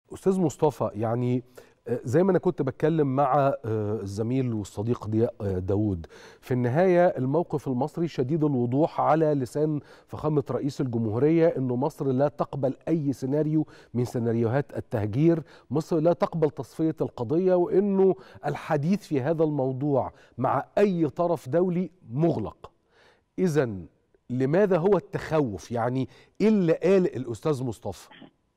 استاذ مصطفى يعني زي ما انا كنت بتكلم مع الزميل والصديق ضياء داوود في النهايه الموقف المصري شديد الوضوح على لسان فخامه رئيس الجمهوريه انه مصر لا تقبل اي سيناريو من سيناريوهات التهجير، مصر لا تقبل تصفيه القضيه وانه الحديث في هذا الموضوع مع اي طرف دولي مغلق. اذا لماذا هو التخوف؟ يعني ايه اللي قال الاستاذ مصطفى؟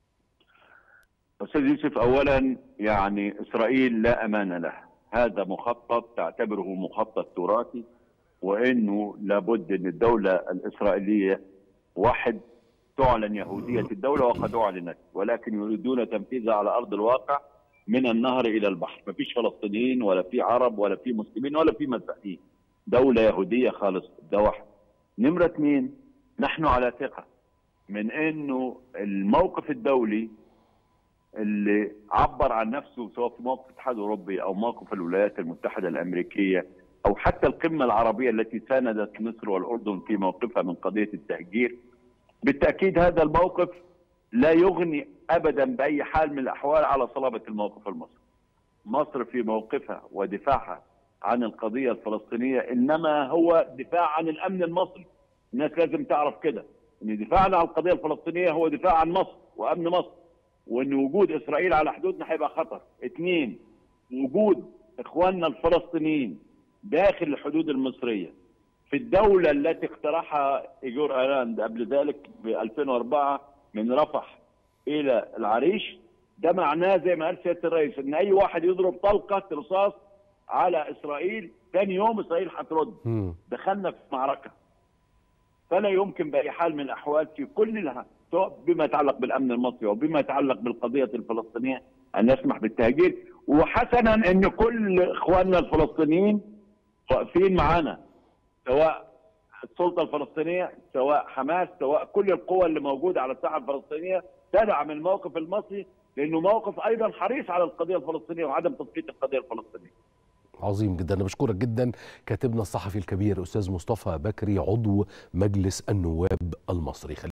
استاذ يوسف اولا يعني اسرائيل لا امان لها هذا مخطط تعتبره مخطط تراثي وانه لابد ان الدوله الاسرائيليه واحد تعلن يهوديه الدوله وقد اعلنت ولكن يريدون تنفيذها على ارض الواقع من النهر الى البحر ما فيش فلسطينيين ولا في عرب ولا في مسلمين ولا في مسيحيين دوله يهوديه خالص ده واحد نمره اثنين نحن على ثقه من انه الموقف الدولي اللي عبر عن نفسه سواء في موقف الاتحاد الاوروبي او موقف الولايات المتحده الامريكيه او حتى القمه العربيه التي ساندت مصر والاردن في موقفها من قضيه التهجير بالتاكيد هذا الموقف لا يغني ابدا باي حال من الاحوال على صلابه الموقف المصري. مصر في موقفها ودفاعها عن القضيه الفلسطينيه انما هو دفاع عن الامن المصري. الناس لازم تعرف كده ان دفاعنا عن القضيه الفلسطينيه هو دفاع عن مصر وامن مصر. وان وجود اسرائيل على حدودنا هيبقى خطر. اثنين وجود اخواننا الفلسطينيين داخل الحدود المصريه في الدوله التي اقترحها ايجور ايلاند قبل ذلك ب 2004 من رفح الى العريش ده معناه زي ما قال سياده الرئيس ان اي واحد يضرب طلقه رصاص على اسرائيل ثاني يوم اسرائيل هترد دخلنا في معركه فلا يمكن باي حال من الاحوال في كل لها بما يتعلق بالامن المصري وبما يتعلق بالقضيه الفلسطينيه ان نسمح بالتهجير وحسنا ان كل اخواننا الفلسطينيين واقفين معانا سواء السلطه الفلسطينيه سواء حماس سواء كل القوى اللي موجوده على الساحه الفلسطينيه تدعم الموقف المصري لانه موقف ايضا حريص على القضيه الفلسطينيه وعدم تسقيط القضيه الفلسطينيه. عظيم جدا انا بشكرك جدا كاتبنا الصحفي الكبير استاذ مصطفى بكري عضو مجلس النواب المصري